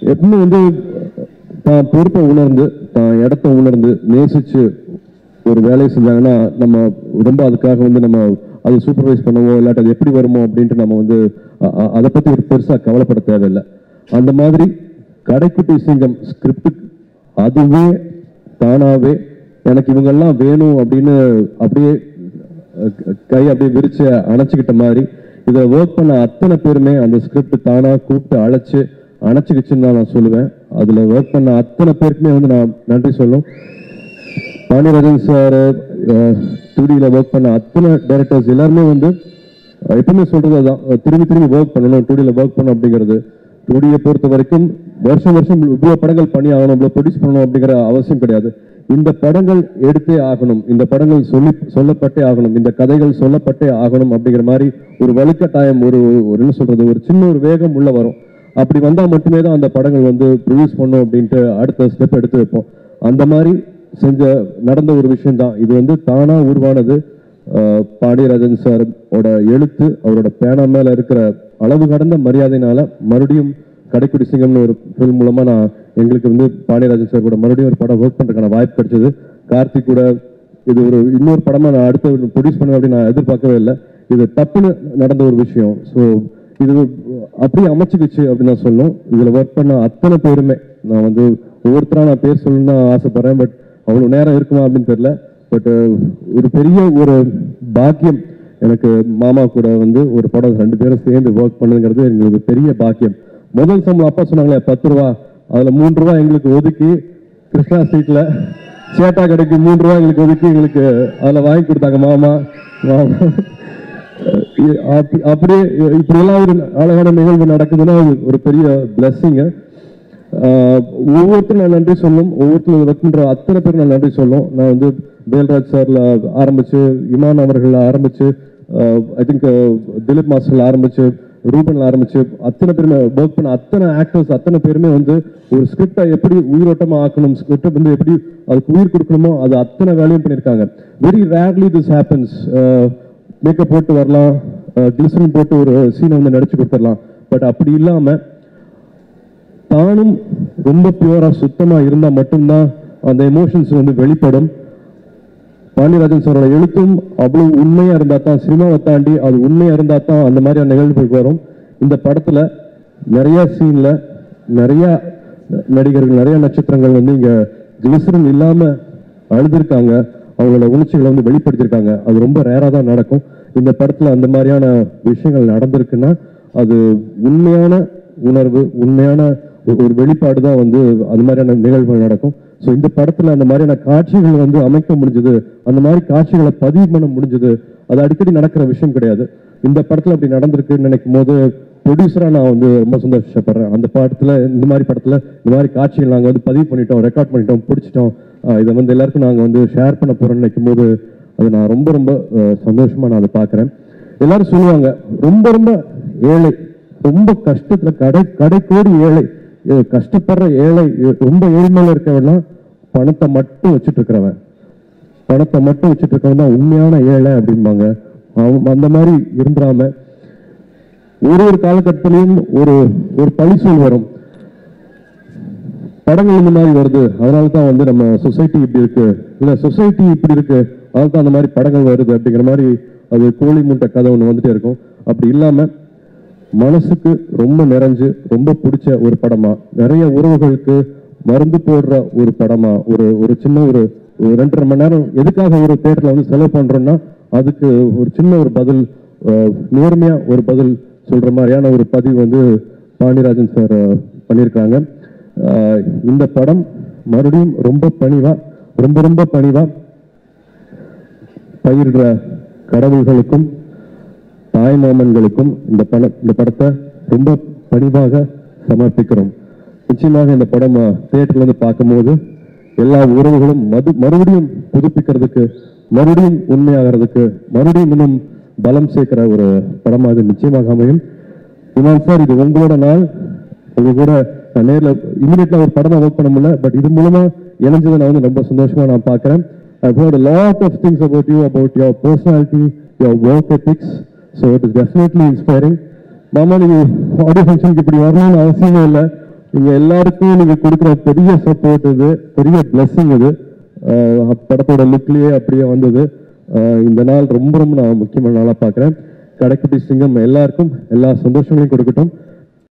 எப்பவுமே வந்து தான் பொறுப்பை உணர்ந்து தான் இடத்த உணர்ந்து நேசிச்சு ஒரு வேலையை செஞ்சாங்கன்னா நம்ம ரொம்ப அதுக்காக வந்து நம்ம அதை சூப்பர்வைஸ் பண்ணவோ இல்லாட்டி அது எப்படி வருமோ அப்படின்ட்டு நம்ம வந்து அ- அ- அதை பத்தி ஒரு பெருசா கவலைப்பட தேவையில்லை அந்த மாதிரி கடைக்குட்டி சிங்கம் ஸ்கிரிப்ட் அதுவே தானாவே எனக்கு இவங்கெல்லாம் வேணும் அப்படின்னு அப்படியே அஹ், க- கை அப்படியே விரிச்சு அணைச்சிக்கிட்ட மாதிரி இதை ஒர்க் பண்ண அத்தனை பேருமே அந்த ஸ்கிரிப்ட் தானா கூப்பிட்டு அழைச்சு அணைச்சிக்கிச்சுன்னு தான் நான் சொல்லுவேன் அதுல ஒர்க் பண்ண அத்தனை பேருக்குமே வந்து நான் நன்றி சொல்லும் பாண்டியராஜன் சார் டூடியில் ஒர்க் பண்ண அத்தனை டைரக்டர்ஸ் எல்லாருமே வந்து அஹ், எப்பவுமே சொல்றது அதான் அஹ், திரும்பி திரும்பி ஒர்க் பண்ணணும் டூடியில் ஒர்க் பண்ணணும் அப்படிங்கிறது டூடியை பொறுத்த வரைக்கும் வருஷம் வருஷம் இவ்வளோ படங்கள் பண்ணி ஆகணும் இவ்வளோ ப்ரொடியூஸ் பண்ணணும் அப்படிங்கிற அவசியம் கிடையாது இந்த படங்கள் எடுத்தே ஆகணும் இந்த படங்கள் சொல்லி சொல்லப்பட்டே ஆகணும் இந்த கதைகள் சொல்லப்பட்டே ஆகணும் அப்படிங்கிற மாதிரி ஒரு வலுக்கட்டாயம் ஒரு ஒரு என்ன சொல்றது ஒரு சின்ன ஒரு வேகம் உள்ள வரும் அப்படி வந்தா மட்டுமே தான் அந்த படங்கள் வந்து ப்ரொடியூஸ் பண்ணும் அப்படின்ட்டு அடுத்த ஸ்டெப் எடுத்து வைப்போம் அந்த மாதிரி செஞ்ச நடந்த ஒரு விஷயம் தான் இது வந்து தானா உருவானது அஹ், பாண்டியராஜன் சார் ஓட எழுத்து அவரோட பேனா மேல இருக்கிற அளவு கடந்த மரியாதைனால மறுபடியும் கடைக்குடி சிங்கம்னு ஒரு ஃபில்ம் மூலமா நான் எங்களுக்கு வந்து பாண்டியராஜன் சார் கூட மறுபடியும் ஒரு படம் ஒர்க் பண்றதுக்கான வாய்ப்பு கிடைச்சது கார்த்திக் கூட இது ஒரு இன்னொரு படமா நான் அடுத்து ப்ரொடியூஸ் பண்ணுவேன் அப்படின்னு நான் எதிர்பார்க்கவே இல்லை இது தப்புன்னு நடந்த ஒரு விஷயம் ஸோ இது அப்படியே அமைச்சுக்கிச்சு அப்படின்னு நான் சொல்லணும் இதுல ஒர்க் பண்ண அத்தனை பேருமே நான் வந்து ஒவ்வொருத்தரா நான் பேர் சொல்லணும்னு தான் ஆசைப்படுறேன் பட் அவ்வளவு நேரம் இருக்குமா அப்படின்னு தெரியல பட் ஒரு பெரிய ஒரு பாக்கியம் எனக்கு மாமா கூட வந்து ஒரு படம் ரெண்டு பேரும் சேர்ந்து ஒர்க் பண்ணுங்கிறது எங்களுக்கு பெரிய பாக்கியம் முதல் சம்பளம் அப்பா சொன்னாங்களே பத்து ரூபா அதுல மூன்று ரூபா எங்களுக்கு ஒதுக்கி கிருஷ்ணா ஸ்ட்ரீட்ல சேட்டா கடைக்கு மூன்று ரூபா எங்களுக்கு ஒதுக்கி எங்களுக்கு அதுல வாங்கி கொடுத்தாங்க மாமா மாமா இ- அப்படி- அப்படியே இப்படி எல்லாம் ஒரு அழகான நிகழ்வு நடக்குதுன்னா அது ஒரு பெரிய பிளஸ்ஸிங்க ஒவ்வொருத்தரும் நான் நன்றி சொல்லணும் ஒவ்வொருத்தரும் ஒர்க் பண்ற அத்தனை பேர் நான் நன்றி சொல்லணும் நான் வந்து வேல்ராஜ் சார்ல ஆரம்பிச்சு இமான் அவர்கள் ஆரம்பிச்சு ஐ திங்க் திலீப் மாஸ்டர்ல ஆரம்பிச்சு ரூபன்ல ஆரம்பிச்சு அத்தனை பேருமே ஒர்க் பண்ண அத்தனை ஆக்டர்ஸ் அத்தனை பேருமே வந்து ஒரு ஸ்கிரிப்டை எப்படி உயிரோட்டமா ஆக்கணும் ஸ்கிரிப்டை வந்து எப்படி அதுக்கு உயிர் கொடுக்கணுமோ அது அத்தனை வேலையும் பண்ணியிருக்காங்க very rarely this happens makeup போட்டு வரலாம் கிளிசரின் போட்டு ஒரு சீனை வந்து நடிச்சு கொடுத்துடலாம் பட் அப்படி இல்லாம தானும் ரொம்ப பியூரா சுத்தமா இருந்தா மட்டும்தான் அந்த எமோஷன்ஸ் வந்து வெளிப்படும் பாண்டியராஜன் சாரோட எழுத்தும் அவ்வளவு உண்மையா இருந்தா தான் சினிமாவை தாண்டி அது உண்மையா இருந்தா தான் அந்த மாதிரியான நிகழ்வுகள் வரும் இந்த படத்துல நிறைய சீன்ல நிறைய நடிகர்கள் நிறைய நட்சத்திரங்கள் வந்து இங்க கிளிசரின் இல்லாம அழுதுருக்காங்க அவங்களோட உணர்ச்சிகளை வந்து வெளிப்படுத்தியிருக்காங்க அது ரொம்ப ரேரா தான் நடக்கும் இந்த படத்துல அந்த மாதிரியான விஷயங்கள் நடந்திருக்குன்னா அது உண்மையான உணர்வு உண்மையான ஒரு- ஒரு வெளிப்பாடு தான் வந்து அந்த மாதிரியான நிகழ்வுகள் நடக்கும் ஸோ இந்த படத்துல அந்த மாதிரியான காட்சிகள் வந்து அமைக்க முடிஞ்சது அந்த மாதிரி காட்சிகளை பதிவு பண்ண முடிஞ்சது அது அடிக்கடி நடக்கிற விஷயம் கிடையாது இந்த படத்துல அப்படி நடந்திருக்குன்னு நினைக்கும் போது ப்ரொடியூசரா நான் வந்து ரொம்ப சந்தோஷப்படுறேன் அந்த படத்துல இந்த மாதிரி படத்துல இந்த மாதிரி காட்சிகள் நாங்க வந்து பதிவு பண்ணிட்டோம் ரெக்கார்ட் பண்ணிட்டோம் பிடிச்சிட்டோம் ஆஹ் இதை வந்து எல்லாருக்கும் நாங்க வந்து ஷேர் பண்ண போறோம்னு நினைக்கும் போது அது நான் ரொம்ப ரொம்ப ஆஹ் சந்தோஷமா நான் அதை பார்க்கறேன் எல்லாரும் சொல்லுவாங்க ரொம்ப ரொம்ப ஏழை ரொம்ப கஷ்டத்துல கடை கடைக்கோடி ஏழை இது கஷ்டப்படுற ஏழை இது ரொம்ப ஏழ்மையில இருக்கவன்லாம் பணத்தை மட்டும் வச்சுட்டு இருக்கிறவன் பணத்தை மட்டும் வச்சுட்டு இருக்கவன் தான் உண்மையான ஏழை அப்படிம்பாங்க அவன் அந்த மாதிரி இருந்துடாம ஒரு ஒரு காலகட்டத்திலையும் ஒரு ஒரு பழிசொல் வரும் படங்கள் இந்த மாதிரி வருது அதனால தான் வந்து நம்ம சொசைட்டி இப்படி இருக்கு இல்ல சொசைட்டி இப்படி இருக்கு அதனால தான் அந்த மாதிரி படங்கள் வருது அப்படிங்கிற மாதிரி அது கோழி முட்டை கதை ஒன்று வந்துட்டே இருக்கும் அப்படி இல்லாம மனசுக்கு ரொம்ப நிறைஞ்சு ரொம்ப பிடிச்ச ஒரு படமா நிறைய உறவுகளுக்கு மருந்து போடுற ஒரு படமா ஒரு ஒரு சின்ன ஒரு ஒரு ரெண்டரை மணி நேரம் எதுக்காக ஒரு தேட்டர்ல வந்து செலவு பண்றோம்னா அதுக்கு ஒரு சின்ன ஒரு பதில் அஹ், நேர்மையா ஒரு பதில் சொல்ற மாதிரியான ஒரு பதிவு வந்து பாண்டியராஜன் சார் பண்ணியிருக்காங்க அஹ், இந்த படம் மறுபடியும் ரொம்ப பணிவா ரொம்ப ரொம்ப பணிவா பயிரிடுற கடவுள்களுக்கும் தாய் மாமன்களுக்கும் இந்த படம் இந்த படத்தை ரொம்ப பணிவாக சமர்ப்பிக்கிறோம் நிச்சயமாக இந்த படம் தியேட்டர்ல வந்து பார்க்கும்போது எல்லா உறவுகளும் மது மறுபடியும் புதுப்பிக்கிறதுக்கு மறுபடியும் உண்மையாகிறதுக்கு மறுபடியும் இன்னும் பலம் சேர்க்கிற ஒரு படமா இது நிச்சயமாக அமையும் இமான் சார் இது உங்களோட நாள் உங்க கூட நான் நேர்ல இமீடியட்ல ஒரு படமா ஒர்க் பண்ண முடியல பட் இது மூலமா இணைஞ்சதை நான் வந்து ரொம்ப சந்தோஷமா நான் பார்க்கறேன் I've heard a lot of things about you, about your personality, your work ethics. So it is definitely inspiring. மாமா நீங்க ஆடியோ ஃபங்க்ஷனுக்கு இப்படி வரணும்னு அவசியமே இல்லை நீங்க எல்லாருக்கும் நீங்க கொடுக்குற பெரிய சப்போர்ட் இது பெரிய பிளெஸிங் இது அஹ் படத்தோட லுக்லயே அப்படியே வந்தது அஹ் இந்த நாள் ரொம்ப ரொம்ப நான் முக்கியமான நாளா பார்க்குறேன் கடைக்குட்டி சிங்கம் எல்லாருக்கும் எல்லா சந்தோஷங்களையும் கொடுக்கட்டும்